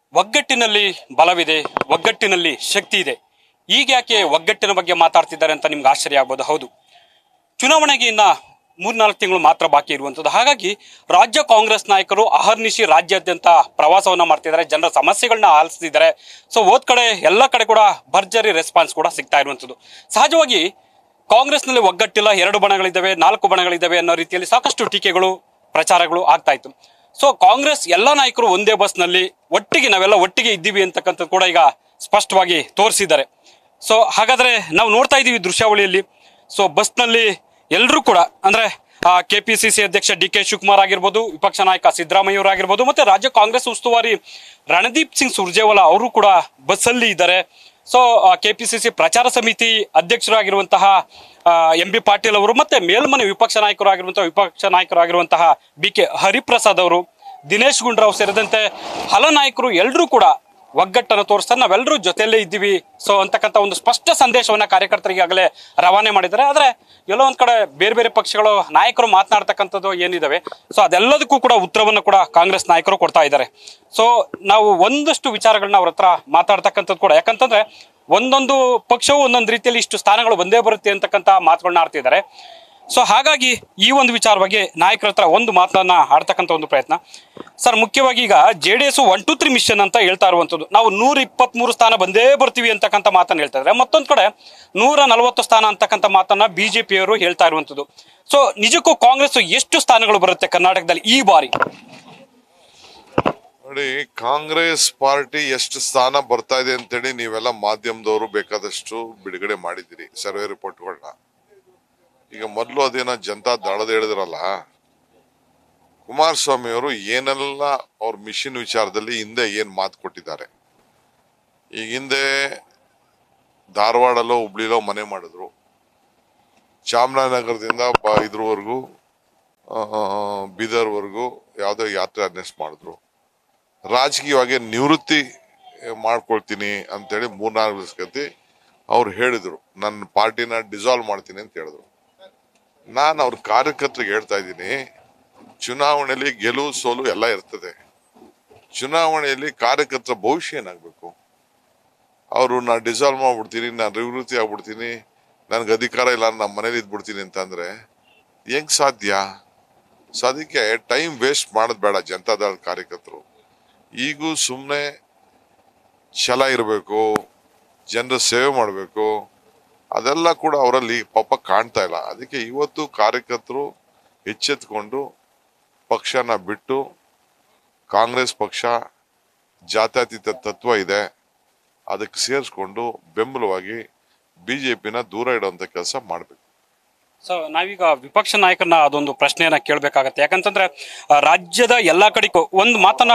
ಒಗ್ಗಟ್ಟಿನಲ್ಲಿ ಬಲವಿದೆ ಒಗ್ಗಟ್ಟಿನಲ್ಲಿ ಶಕ್ತಿ ಇದೆ ಈಗ ಯಾಕೆ ಒಗ್ಗಟ್ಟಿನ ಬಗ್ಗೆ ಮಾತಾಡ್ತಿದ್ದಾರೆ ಅಂತ ನಿಮ್ಗೆ ಆಶ್ಚರ್ಯ ಆಗ್ಬೋದು ಹೌದು ಚುನಾವಣೆಗೆ ಇನ್ನ ಮೂರ್ನಾಲ್ಕು ತಿಂಗಳು ಮಾತ್ರ ಬಾಕಿ ಇರುವಂಥದ್ದು ಹಾಗಾಗಿ ರಾಜ್ಯ ಕಾಂಗ್ರೆಸ್ ನಾಯಕರು ಅಹರ್ನಿಶಿ ರಾಜ್ಯಾದ್ಯಂತ ಪ್ರವಾಸವನ್ನ ಮಾಡ್ತಿದ್ದಾರೆ ಜನರ ಸಮಸ್ಯೆಗಳನ್ನ ಆಲಿಸ್ತಿದ್ದಾರೆ ಸೊ ಹೋದ್ ಕಡೆ ಎಲ್ಲ ಕಡೆ ಕೂಡ ಭರ್ಜರಿ ರೆಸ್ಪಾನ್ಸ್ ಕೂಡ ಸಿಗ್ತಾ ಇರುವಂಥದ್ದು ಸಹಜವಾಗಿ ಕಾಂಗ್ರೆಸ್ನಲ್ಲಿ ಒಗ್ಗಟ್ಟಿಲ್ಲ ಎರಡು ಬಣಗಳಿದ್ದಾವೆ ನಾಲ್ಕು ಬಣಗಳಿದ್ದಾವೆ ಅನ್ನೋ ರೀತಿಯಲ್ಲಿ ಸಾಕಷ್ಟು ಟೀಕೆಗಳು ಪ್ರಚಾರಗಳು ಆಗ್ತಾ ಇತ್ತು ಸೊ ಕಾಂಗ್ರೆಸ್ ಎಲ್ಲ ನಾಯಕರು ಒಂದೇ ಬಸ್ನಲ್ಲಿ ಒಟ್ಟಿಗೆ ನಾವೆಲ್ಲ ಒಟ್ಟಿಗೆ ಇದ್ದೀವಿ ಅಂತಕ್ಕಂಥದ್ದು ಕೂಡ ಈಗ ಸ್ಪಷ್ಟವಾಗಿ ತೋರಿಸಿದ್ದಾರೆ ಸೊ ಹಾಗಾದ್ರೆ ನಾವು ನೋಡ್ತಾ ಇದ್ದೀವಿ ದೃಶ್ಯಾವಳಿಯಲ್ಲಿ ಸೊ ಬಸ್ನಲ್ಲಿ ಎಲ್ಲರೂ ಕೂಡ ಅಂದ್ರೆ ಕೆ ಪಿ ಸಿ ಸಿ ಅಧ್ಯಕ್ಷ ಡಿ ಕೆ ಶಿವಕುಮಾರ್ ಆಗಿರ್ಬೋದು ವಿಪಕ್ಷ ನಾಯಕ ಸಿದ್ದರಾಮಯ್ಯ ಅವರು ಆಗಿರ್ಬೋದು ಮತ್ತೆ ರಾಜ್ಯ ಕಾಂಗ್ರೆಸ್ ಉಸ್ತುವಾರಿ ರಣದೀಪ್ ಸಿಂಗ್ ಸುರ್ಜೇವಾಲಾ ಅವರು ಕೂಡ ಬಸ್ಸಲ್ಲಿ ಇದ್ದಾರೆ so K P C C ಪ್ರಚಾರ ಸಮಿತಿ ಅಧ್ಯಕ್ಷರಾಗಿರುವಂತಹ ಎಂ ಬಿ ಪಾಟೀಲ್ ಅವರು ಮತ್ತೆ ಮೇಲ್ಮನೆ ವಿಪಕ್ಷ ನಾಯಕರು ಆಗಿರುವಂತಹ ವಿಪಕ್ಷ ನಾಯಕರಾಗಿರುವಂತಹ ಬಿ ಕೆ ಹರಿಪ್ರಸಾದ್ ಅವರು ದಿನೇಶ್ ಗುಂಡ್ರಾವ್ ಸೇರಿದಂತೆ ಹಲ ನಾಯಕರು ಎಲ್ಲರೂ ಕೂಡ ಒಗ್ಗಟ್ಟನ್ನು ತೋರಿಸ್ತಾರೆ ನಾವೆಲ್ಲರೂ ಜೊತೆಯಲ್ಲೇ ಇದ್ದೀವಿ ಸೊ ಅಂತಕ್ಕಂಥ ಒಂದು ಸ್ಪಷ್ಟ ಸಂದೇಶವನ್ನ ಕಾರ್ಯಕರ್ತರಿಗೆ ಆಗಲೇ ರವಾನೆ ಮಾಡಿದ್ದಾರೆ ಆದ್ರೆ ಎಲ್ಲೋ ಒಂದ್ ಕಡೆ ಬೇರೆ ಬೇರೆ ಪಕ್ಷಗಳು ನಾಯಕರು ಮಾತನಾಡ್ತಕ್ಕಂಥದ್ದು ಏನಿದಾವೆ ಸೊ ಅದೆಲ್ಲದಕ್ಕೂ ಕೂಡ ಉತ್ತರವನ್ನು ಕೂಡ ಕಾಂಗ್ರೆಸ್ ನಾಯಕರು ಕೊಡ್ತಾ ಇದ್ದಾರೆ ಸೊ ನಾವು ಒಂದಷ್ಟು ವಿಚಾರಗಳನ್ನ ಅವ್ರ ಹತ್ರ ಮಾತಾಡ್ತಕ್ಕಂಥದ್ದು ಕೂಡ ಯಾಕಂತಂದ್ರೆ ಒಂದೊಂದು ಪಕ್ಷವು ಒಂದೊಂದು ರೀತಿಯಲ್ಲಿ ಇಷ್ಟು ಸ್ಥಾನಗಳು ಬಂದೇ ಬರುತ್ತೆ ಅಂತಕ್ಕಂಥ ಮಾತುಗಳನ್ನ ಆಡ್ತಿದ್ದಾರೆ ಸೊ ಹಾಗಾಗಿ ಈ ಒಂದು ವಿಚಾರವಾಗಿ ನಾಯಕರ ಹತ್ರ ಒಂದು ಮಾತನ್ನ ಆಡ್ತಕ್ಕಂಥ ಒಂದು ಪ್ರಯತ್ನ ಸರ್ ಮುಖ್ಯವಾಗಿ ಈಗ J D S one two three mission ಅಂತ ಹೇಳ್ತಾ ಇರುವಂಥದ್ದು ನಾವು ನೂರ ಇಪ್ಪತ್ಮೂರು ಸ್ಥಾನ ಬಂದೇ ಬರ್ತೀವಿ ಅಂತಕ್ಕಂಥ ಮಾತನ್ನ ಹೇಳ್ತಾ ಇದ್ದಾರೆ ಮತ್ತೊಂದು ಕಡೆ ನೂರ ನಲವತ್ತು ಸ್ಥಾನ ಅಂತಕ್ಕಂಥ ಮಾತನ್ನ ಬಿಜೆಪಿಯವರು ಹೇಳ್ತಾ ಇರುವಂಥದ್ದು ಸೊ ನಿಜಕ್ಕೂ ಕಾಂಗ್ರೆಸ್ ಎಷ್ಟು ಸ್ಥಾನಗಳು ಬರುತ್ತೆ ಕರ್ನಾಟಕದಲ್ಲಿ ಈ ಬಾರಿ ನೋಡಿ ಕಾಂಗ್ರೆಸ್ ಪಾರ್ಟಿ ಎಷ್ಟು ಸ್ಥಾನ ಬರ್ತಾ ಇದೆ ಅಂತೇಳಿ ನೀವೆಲ್ಲ ಮಾಧ್ಯಮದವರು ಬೇಕಾದಷ್ಟು ಬಿಡುಗಡೆ ಮಾಡಿದ್ದೀರಿ ಸರ್ವೆ ರಿಪೋರ್ಟ್ಗಳನ್ನ ಈಗ ಮೊದಲು ಅದೇನೋ ಜನತಾ ದಳದ ಹೇಳಿದ್ರಲ್ಲ ಕುಮಾರಸ್ವಾಮಿ ಅವರು ಏನೆಲ್ಲ ಅವ್ರ ಮಿಷನ್ ವಿಚಾರದಲ್ಲಿ ಹಿಂದೆ ಏನ್ ಮಾತು ಕೊಟ್ಟಿದ್ದಾರೆ ಈಗ ಹಿಂದೆ ಧಾರವಾಡಲ್ಲೋ ಹುಬ್ಳಿಲೋ ಮನೆ ಮಾಡಿದ್ರು ಚಾಮರಾಜನಗರದಿಂದ ಬ ಇದ್ರವರೆಗೂ ಬೀದರ್ವರೆಗೂ ಯಾವುದೋ ಯಾತ್ರೆ ಅನ್ನೆಸ್ ಮಾಡಿದ್ರು ರಾಜಕೀಯವಾಗಿ ನಿವೃತ್ತಿ ಮಾಡ್ಕೊಳ್ತೀನಿ ಅಂತೇಳಿ ಮೂರ್ನಾಲ್ಕು ದಿವಸಗತಿ ಅವ್ರು ಹೇಳಿದ್ರು ನನ್ನ ಪಾರ್ಟಿನ ಡಿಸಾಲ್ವ್ ಮಾಡ್ತೀನಿ ಅಂತ ಹೇಳಿದ್ರು ನಾನು ಅವ್ರ ಕಾರ್ಯಕರ್ತರಿಗೆ ಹೇಳ್ತಾ ಇದ್ದೀನಿ ಚುನಾವಣೆಯಲ್ಲಿ ಗೆಲುವು ಸೋಲು ಎಲ್ಲ ಇರ್ತದೆ ಚುನಾವಣೆಯಲ್ಲಿ ಕಾರ್ಯಕರ್ತರ ಭವಿಷ್ಯ ಏನಾಗಬೇಕು ಅವರು ನಾನು ಡಿಸಾಲ್ವ್ ಮಾಡ್ಬಿಡ್ತೀನಿ ನಾನು ನಿವೃತ್ತಿ ಆಗ್ಬಿಡ್ತೀನಿ ನನಗೆ ಅಧಿಕಾರ ಇಲ್ಲ ನಮ್ಮ ಮನೇಲಿ ಇದ್ಬಿಡ್ತೀನಿ ಅಂತಂದ್ರೆ ಹೆಂಗ್ ಸಾಧ್ಯ ಸೊ ಅದಕ್ಕೆ ಟೈಮ್ ವೇಸ್ಟ್ ಮಾಡೋದು ಬೇಡ ಜನತಾದಳ ಕಾರ್ಯಕರ್ತರು ಈಗೂ ಸುಮ್ಮನೆ ಛಲ ಇರಬೇಕು ಜನರ ಸೇವೆ ಮಾಡಬೇಕು ಅದೆಲ್ಲ ಕೂಡ ಅವರಲ್ಲಿ ಪಾಪ ಕಾಣ್ತಾ ಇಲ್ಲ ಅದಕ್ಕೆ ಇವತ್ತು ಕಾರ್ಯಕರ್ತರು ಎಚ್ಚೆತ್ಕೊಂಡು ಪಕ್ಷನ ಬಿಟ್ಟು ಕಾಂಗ್ರೆಸ್ ಪಕ್ಷ ಜಾತ್ಯತೀತ ತತ್ವ ಇದೆ ಅದಕ್ಕೆ ಸೇರಿಸ್ಕೊಂಡು ಬೆಂಬಲವಾಗಿ ಬಿಜೆಪಿನ ದೂರ ಇಡುವಂತ ಕೆಲಸ ಮಾಡಬೇಕು ಸೊ ನಾವೀಗ ವಿಪಕ್ಷ ನಾಯಕರನ್ನ ಅದೊಂದು ಪ್ರಶ್ನೆಯನ್ನ ಕೇಳಬೇಕಾಗತ್ತೆ ಯಾಕಂತಂದ್ರೆ ಆ, ರಾಜ್ಯದ ಎಲ್ಲಾ ಕಡೆಗೂ ಒಂದು ಮಾತನ್ನ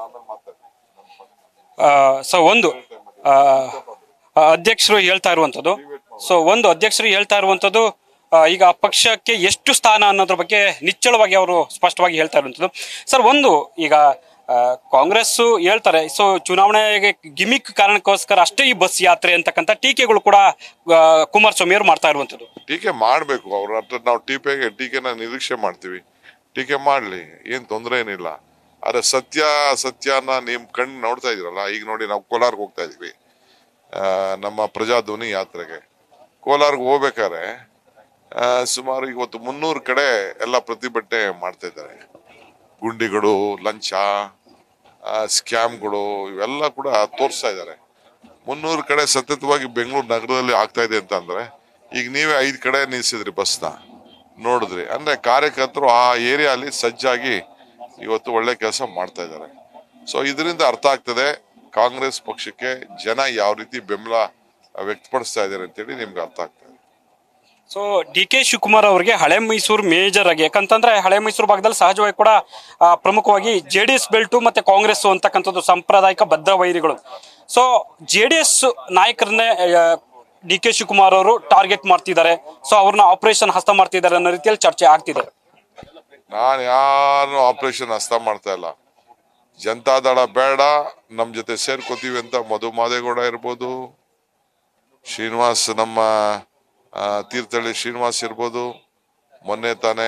ಸೊ ಒಂದು ಆ, ಆ, ಅಧ್ಯಕ್ಷರು ಹೇಳ್ತಾ ಇರುವಂತದ್ದು ಸೊ ಒಂದು ಅಧ್ಯಕ್ಷರು ಹೇಳ್ತಾ ಇರುವಂತದ್ದು ಆ, ಈಗ ಆ ಪಕ್ಷಕ್ಕೆ ಎಷ್ಟು ಸ್ಥಾನ ಅನ್ನೋದ್ರ ಬಗ್ಗೆ ನಿಚ್ಚಳವಾಗಿ ಅವರು ಸ್ಪಷ್ಟವಾಗಿ ಹೇಳ್ತಾ ಇರುವಂತದ್ದು ಸರ್ ಒಂದು ಈಗ ಆ, ಕಾಂಗ್ರೆಸ್ ಹೇಳ್ತಾರೆ ಸೊ ಚುನಾವಣೆಗೆ ಗಿಮಿಕ್ ಕಾರಣಕ್ಕೋಸ್ಕರ ಅಷ್ಟೇ ಈ ಬಸ್ ಯಾತ್ರೆ ಅಂತಕ್ಕಂಥ ಟೀಕೆಗಳು ಕೂಡ ಆ, ಕುಮಾರಸ್ವಾಮಿ ಅವರು ಮಾಡ್ತಾ ಇರುವಂತದ್ದು ಟೀಕೆ ಮಾಡಬೇಕು ಅವ್ರ ಹತ್ರ ನಾವು ಟೀಕೆಗೆ ಟೀಕೆನ ನಿರೀಕ್ಷೆ ಮಾಡ್ತೀವಿ ಟೀಕೆ ಮಾಡಲಿ ಏನ್ ತೊಂದರೆ ಏನಿಲ್ಲ ಆದ್ರೆ ಸತ್ಯ ಸತ್ಯನ ನಿಮ್ ಕಣ್ಣು ನೋಡ್ತಾ ಇದ್ರಲ್ಲ ಈಗ ನೋಡಿ ನಾವು ಕೋಲಾರ್ಗೆ ಹೋಗ್ತಾ ಇದೀವಿ ಆ, ನಮ್ಮ ಪ್ರಜಾಧ್ವನಿ ಯಾತ್ರೆಗೆ ಕೋಲಾರ್ಗೆ ಹೋಗ್ಬೇಕಾದ್ರೆ ಆ, ಸುಮಾರು ಇವತ್ತು ಮುನ್ನೂರು ಕಡೆ ಎಲ್ಲ ಪ್ರತಿಭಟನೆ ಮಾಡ್ತಾ ಇದ್ದಾರೆ ಗುಂಡಿಗಳು ಲಂಚ ಆ, ಸ್ಕ್ಯಾಮ್ಗಳು ಇವೆಲ್ಲ ಕೂಡ ತೋರಿಸ್ತಾ ಇದ್ದಾರೆ ಮುನ್ನೂರು ಕಡೆ ಸತತವಾಗಿ ಬೆಂಗಳೂರು ನಗರದಲ್ಲಿ ಆಗ್ತಾ ಇದೆ ಅಂತ ಅಂದ್ರೆ ಈಗ ನೀವೇ ಐದು ಕಡೆ ನಿಲ್ಸಿದ್ರಿ ಬಸ್ನ ನೋಡಿದ್ರಿ ಅಂದ್ರೆ ಕಾರ್ಯಕರ್ತರು ಆ ಏರಿಯಾಲಿ ಸಜ್ಜಾಗಿ ಇವತ್ತು ಒಳ್ಳೆ ಕೆಲಸ ಮಾಡ್ತಾ ಇದ್ದಾರೆ ಸೊ ಇದರಿಂದ ಅರ್ಥ ಆಗ್ತದೆ ಕಾಂಗ್ರೆಸ್ ಪಕ್ಷಕ್ಕೆ ಜನ ಯಾವ ರೀತಿ ಬೆಂಬಲ ವ್ಯಕ್ತಪಡಿಸ್ತಾ ಇದ್ದಾರೆ ಅಂತೇಳಿ ನಿಮ್ಗೆ ಅರ್ಥ ಆಗ್ತದೆ ಸೊ ಡಿ ಕೆ ಶಿವಕುಮಾರ್ ಅವರಿಗೆ ಹಳೆ ಮೈಸೂರು ಮೇಜರ್ ಆಗಿ ಯಾಕಂತಂದ್ರೆ ಹಳೆ ಮೈಸೂರು ಭಾಗದಲ್ಲಿ ಸಹಜವಾಗಿ ಕೂಡ ಆ, ಪ್ರಮುಖವಾಗಿ ಜೆ ಡಿ ಎಸ್ ಬೆಲ್ಟು ಮತ್ತೆ ಕಾಂಗ್ರೆಸ್ ಅಂತಕ್ಕಂಥದ್ದು ಸಾಂಪ್ರದಾಯಿಕ ಬದ್ಧ ವೈರಿಗಳು ಸೊ ಜೆ ಡಿ ಎಸ್ ನಾಯಕರನ್ನೇ ಡಿ ಕೆ ಶಿವಕುಮಾರ್ ಅವರು ಟಾರ್ಗೆಟ್ ಮಾಡ್ತಿದ್ದಾರೆ ಸೊ ಅವ್ರನ್ನ ಆಪರೇಷನ್ ಹಸ್ತ ಮಾಡ್ತಿದ್ದಾರೆ ಅನ್ನೋ ರೀತಿಯಲ್ಲಿ ಚರ್ಚೆ ಆಗ್ತಿದೆ ನಾನು ಯಾರು ಆಪರೇಷನ್ ಹಸ್ತ ಮಾಡ್ತಾ ಇಲ್ಲ ಜನತಾದಳ ಬೇಡ ನಮ್ ಜೊತೆ ಸೇರ್ಕೋತೀವಿ ಅಂತ ಮಧು ಮಾದೇಗೌಡ ಇರ್ಬೋದು ಶ್ರೀನಿವಾಸ್ ನಮ್ಮ ಆ, ತೀರ್ಥಹಳ್ಳಿ ಶ್ರೀನಿವಾಸ್ ಇರ್ಬೋದು ಮೊನ್ನೆ ತಾನೇ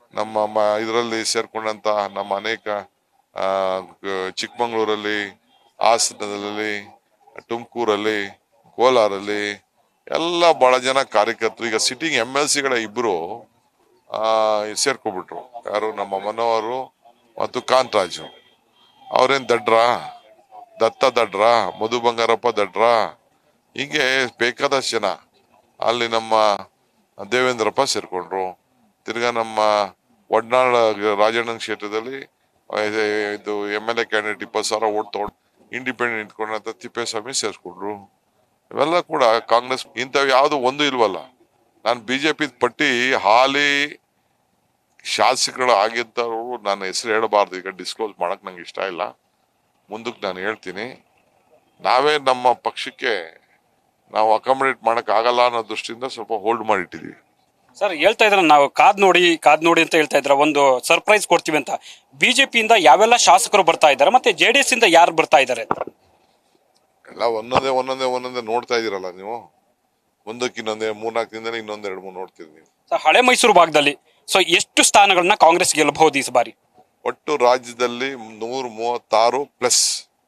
ನಮ್ಮ ಇದರಲ್ಲಿ ಸೇರ್ಕೊಂಡಂತ ನಮ್ಮ ಅನೇಕ ಆ, ಗ- ಚಿಕ್ಕಮಂಗ್ಳೂರಲ್ಲಿ ಹಾಸನದಲ್ಲಿ ತುಮಕೂರಲ್ಲಿ ಕೋಲಾರಲ್ಲಿ ಎಲ್ಲ ಬಹಳ ಜನ ಕಾರ್ಯಕರ್ತರು ಈಗ ಸಿಟ್ಟಿಂಗ್ ಎಮ್ ಎಲ್ ಸಿಗಳ ಇಬ್ರು ಆ, ಸೇರ್ಕೊಬಿಟ್ರು ಯಾರು ನಮ್ಮ ಮನೋಹರು ಮತ್ತು ಕಾಂತರಾಜು ಅವ್ರೇನ್ ದಡ್ರ ದತ್ತ ದಡ್ರ ಮಧು ಬಂಗಾರಪ್ಪ ದಡ್ರ ಹೀಗೆ ಬೇಕಾದಷ್ಟು ಜನ ಅಲ್ಲಿ ನಮ್ಮ ದೇವೇಂದ್ರಪ್ಪ ಸೇರ್ಕೊಂಡ್ರು ತಿರ್ಗಾ ನಮ್ಮ ವಡ್ನಾಳ ರಾಜಣ್ಣನ ಕ್ಷೇತ್ರದಲ್ಲಿ ಆ, ಇದು ಎಮ್ ಎಲ್ ಎ ಕ್ಯಾಂಡಿಡೇಟ್ ಇಪ್ಪತ್ತು ಸಾವಿರ ಓಟ್ ತಗೊಂಡು ಇಂಡಿಪೆಂಡೆಂಟ್ ನಿಂತ್ಕೊಂಡಂತ ತಿಪ್ಪೇಸ್ವಾಮಿ ಸೇರಿಸ್ಕೊಂಡ್ರು ಇವೆಲ್ಲ ಕೂಡ ಕಾಂಗ್ರೆಸ್ ಇಂಥವು ಯಾವುದು ಒಂದು ಇಲ್ವಲ್ಲ ನಾನು ಬಿಜೆಪಿ ಪಟ್ಟಿ ಹಾಲಿ ಶಾಸಕರು ಆಗಿದ್ದವರು ನನ್ನ ಹೆಸರು ಹೇಳಬಾರ್ದು ಈಗ ಡಿಸ್ಕ್ಲೋಸ್ ಮಾಡಕ್ ನಂಗೆ ಇಷ್ಟ ಇಲ್ಲ ಮುಂದಕ್ಕೆ ನಾನು ಹೇಳ್ತೀನಿ ನಾವೇ ನಮ್ಮ ಪಕ್ಷಕ್ಕೆ ನಾವು ಅಕಾಮಿಡೇಟ್ ಮಾಡಕ್ ಆಗಲ್ಲ ಅನ್ನೋ ದೃಷ್ಟಿಯಿಂದ ಸ್ವಲ್ಪ ಹೋಲ್ಡ್ ಮಾಡಿಟ್ಟಿದೀವಿ ಸರ್ ಹೇಳ್ತಾ ಇದ್ರ ನಾವು ಕಾದ್ ನೋಡಿ ಕಾದ್ ನೋಡಿ ಅಂತ ಹೇಳ್ತಾ ಇದ್ರ ಒಂದು ಸರ್ಪ್ರೈಸ್ ಕೊಡ್ತೀವಿ ಅಂತ ಬಿಜೆಪಿಯಿಂದ ಯಾವೆಲ್ಲ ಶಾಸಕರು ಬರ್ತಾ ಇದ್ದಾರೆ ಮತ್ತೆ ಜೆ ಡಿ ಎಸ್ ಇಂದ ಯಾರು ಬರ್ತಾ ಇದ್ದಾರೆ ಎಲ್ಲ ಒಂದೊಂದೇ ಒಂದೊಂದೇ ಒಂದೊಂದೇ ನೋಡ್ತಾ ಇದೀರಲ್ಲ ನೀವು ಮುಂದಕ್ಕೆ ಇನ್ನೊಂದೇ ಮೂರ್ನಾಲ್ಕು ದಿನದಲ್ಲಿ ಇನ್ನೊಂದ್ ಎರಡು ಮೂರು ನೋಡ್ತೀರಿ ನೀವು ಸರ್ ಹಳೆ ಮೈಸೂರು ಭಾಗದಲ್ಲಿ ಸೊ ಎಷ್ಟು ಸ್ಥಾನಗಳನ್ನ ಕಾಂಗ್ರೆಸ್ ಗೆಲ್ಲಬಹುದು ಈ ಬಾರಿ ಒಟ್ಟು ರಾಜ್ಯದಲ್ಲಿ ನೂರ ಮೂವತ್ತಾರು ಪ್ಲಸ್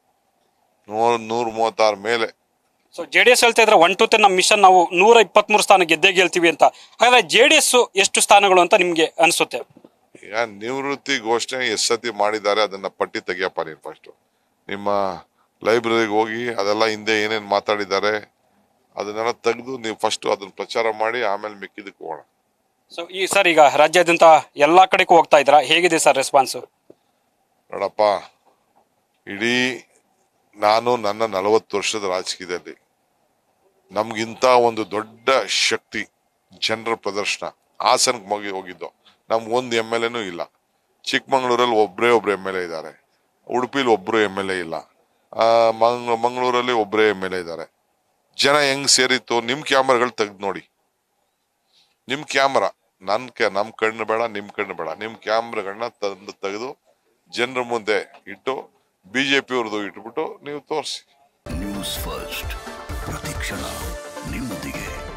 ನೂರ ನೂರ ಮೂವತ್ತಾರು ಮೇಲೆ ಸೊ ಜೆ ಡಿ ಎಸ್ ಹೇಳ್ತಾ ಇದ್ರೆ ಒನ್ ಟು ಟೆನ್ ನಮ್ಮ ಮಿಷನ್ ನಾವು ನೂರ ಇಪ್ಪತ್ಮೂರು ಸ್ಥಾನ ಗೆದ್ದೇ ಗೆಲ್ತೀವಿ ಅಂತ ಹಾಗಾದ್ರೆ ಜೆ ಡಿ ಎಸ್ ಎಷ್ಟು ಸ್ಥಾನಗಳು ಅಂತ ನಿಮ್ಗೆ ಅನಿಸುತ್ತೆ ಈಗ ನಿವೃತ್ತಿ ಘೋಷಣೆ ಎಷ್ಟು ಸತಿ ಮಾಡಿದ್ದಾರೆ ಅದನ್ನ ಪಟ್ಟಿ ತೆಗಿಯಪ್ಪ ನೀನು ಫಸ್ಟ್ ನಿಮ್ಮ ಲೈಬ್ರರಿಗೆ ಹೋಗಿ ಅದೆಲ್ಲ ಹಿಂದೆ ಏನೇನ್ ಮಾತಾಡಿದ್ದಾರೆ ಅದನ್ನೆಲ್ಲ ತೆಗೆದು ನೀವು ಫಸ್ಟ್ ಅದನ್ನ ಪ್ರಚಾರ ಮಾಡಿ ಆಮೇಲೆ ಮಿಕ್ಕಿದಕ್ಕೆ ಹೋಗೋಣ ಸೊ ಈ ಸರ್ ಈಗ ರಾಜ್ಯಾದ್ಯಂತ ಎಲ್ಲಾ ಕಡೆಗೂ ಹೋಗ್ತಾ ಇದ್ದೀರಾ ಹೇಗಿದೆ ಸರ್ ರೆಸ್ಪಾನ್ಸ್ ನೋಡಪ್ಪ ಇಡೀ ನಾನು ನನ್ನ ನಲವತ್ತು ವರ್ಷದ ರಾಜಕೀಯದಲ್ಲಿ ನಮ್ಗಿಂತ ಒಂದು ದೊಡ್ಡ ಶಕ್ತಿ ಜನರ ಪ್ರದರ್ಶನ ಹಾಸನಕ್ಕೆ ಮಗಿ ಹೋಗಿದ್ದು ನಮ್ಗೆ ಒಂದು ಎಮ್ ಎಲ್ ಎನೂ ಇಲ್ಲ ಚಿಕ್ಕಮಂಗ್ಳೂರಲ್ಲಿ ಒಬ್ಬರೇ ಒಬ್ರು ಎಮ್ ಎಲ್ ಎ ಇದ್ದಾರೆ ಉಡುಪಿಲಿ ಒಬ್ರು ಎಮ್ ಎಲ್ ಎ ಇಲ್ಲ ಆ, ಮಂಗ್ ಮಂಗಳೂರಲ್ಲಿ ಒಬ್ಬರೇ ಎಮ್ ಎಲ್ ಎ ಇದ್ದಾರೆ ಜನ ಹೆಂಗ್ ಸೇರಿತ್ತು ನಿಮ್ ಕ್ಯಾಮ್ರಾಗಳು ತೆಗ್ದು ನೋಡಿ ನಿಮ್ ಕ್ಯಾಮ್ರಾ ನನ್ ಕ್ಯಾ ನಮ್ ಕಣ್ಣು ಬೇಡ ನಿಮ್ ಕಣ್ಣು ಬೇಡ ನಿಮ್ ಕ್ಯಾಮ್ರಾಗಳನ್ನ ತಂದು ತೆಗೆದು ಜನರ ಮುಂದೆ ಇಟ್ಟು ಬಿಜೆಪಿ ಅವ್ರದ್ದು ಇಟ್ಬಿಟ್ಟು ನೀವು ತೋರಿಸಿ ನ್ಯೂಸ್ ಫಸ್ಟ್ ಪ್ರತಿಕ್ಷಣ ನಿಮ್ಮೊಂದಿಗೆ